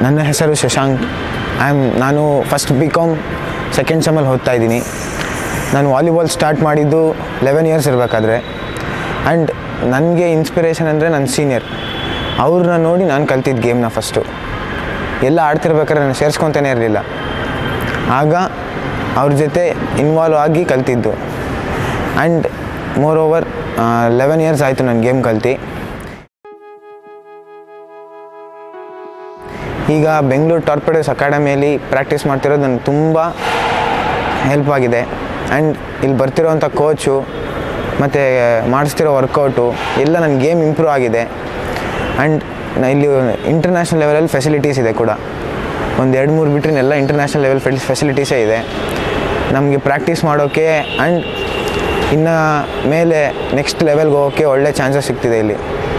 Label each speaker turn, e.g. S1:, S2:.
S1: ನನ್ನ ಹೆಸರು Shashank I am ನಾನು ಫಸ್ಟ್ ಬಿ ಕಾಮ್ ಸೆಕೆಂಡ್ ಸೆಮಲ್ಲಿ ಓದ್ತಾ ಇದ್ದೀನಿ ನಾನು ವಾಲಿಬಾಲ್ ಸ್ಟಾರ್ಟ್ ಮಾಡಿದ್ದು ಲೆವೆನ್ ಇಯರ್ಸ್ ಇರಬೇಕಾದ್ರೆ ಆ್ಯಂಡ್ ನನಗೆ ಇನ್ಸ್ಪಿರೇಷನ್ ಅಂದರೆ ನನ್ನ ಸೀನಿಯರ್ ಅವ್ರನ್ನ ನೋಡಿ ನಾನು ಕಲ್ತಿದ್ದು ಗೇಮ್ನ ಫಸ್ಟು ಎಲ್ಲ ಆಡ್ತಿರ್ಬೇಕಾದ್ರೆ ನಾನು ಸೇರಿಸ್ಕೊತಾನೆ ಇರಲಿಲ್ಲ ಆಗ ಅವ್ರ ಜೊತೆ ಇನ್ವಾಲ್ವ್ ಆಗಿ ಕಲ್ತಿದ್ದು and more over eleven years ಆಯಿತು ನಾನು ಗೇಮ್ ಕಲ್ತು ಈಗ ಬೆಂಗಳೂರು ಟಾರ್ಪೆಡೋಸ್ ಅಕಾಡೆಮಿಯಲ್ಲಿ ಪ್ರಾಕ್ಟೀಸ್ ಮಾಡ್ತಿರೋದು ನನಗೆ ತುಂಬ ಹೆಲ್ಪ್ ಆಗಿದೆ ಆ್ಯಂಡ್ ಇಲ್ಲಿ ಬರ್ತಿರೋವಂಥ ಕೋಚು ಮತ್ತು ಮಾಡಿಸ್ತಿರೋ ವರ್ಕೌಟು ಎಲ್ಲ ನನ್ನ ಗೇಮ್ ಇಂಪ್ರೂವ್ ಆಗಿದೆ ಆ್ಯಂಡ್ ಇಲ್ಲಿ ಇಂಟರ್ನ್ಯಾಷನಲ್ ಲೆವೆಲಲ್ಲಿ ಫೆಸಿಲಿಟೀಸ್ ಇದೆ ಕೂಡ ಒಂದು ಎರಡು ಮೂರು ಬಿಟ್ಟರೆ ಎಲ್ಲ ಇಂಟರ್ನ್ಯಾಷನಲ್ ಲೆವೆಲ್ ಫೆಸಿಲಿಟೀಸೇ ಇದೆ ನಮಗೆ ಪ್ರಾಕ್ಟೀಸ್ ಮಾಡೋಕ್ಕೆ ಆ್ಯಂಡ್ ಇನ್ನು ಮೇಲೆ ನೆಕ್ಸ್ಟ್ ಲೆವೆಲ್ಗೆ ಹೋಗೋಕ್ಕೆ ಒಳ್ಳೆ ಚಾನ್ಸಸ್ ಸಿಗ್ತಿದೆ ಇಲ್ಲಿ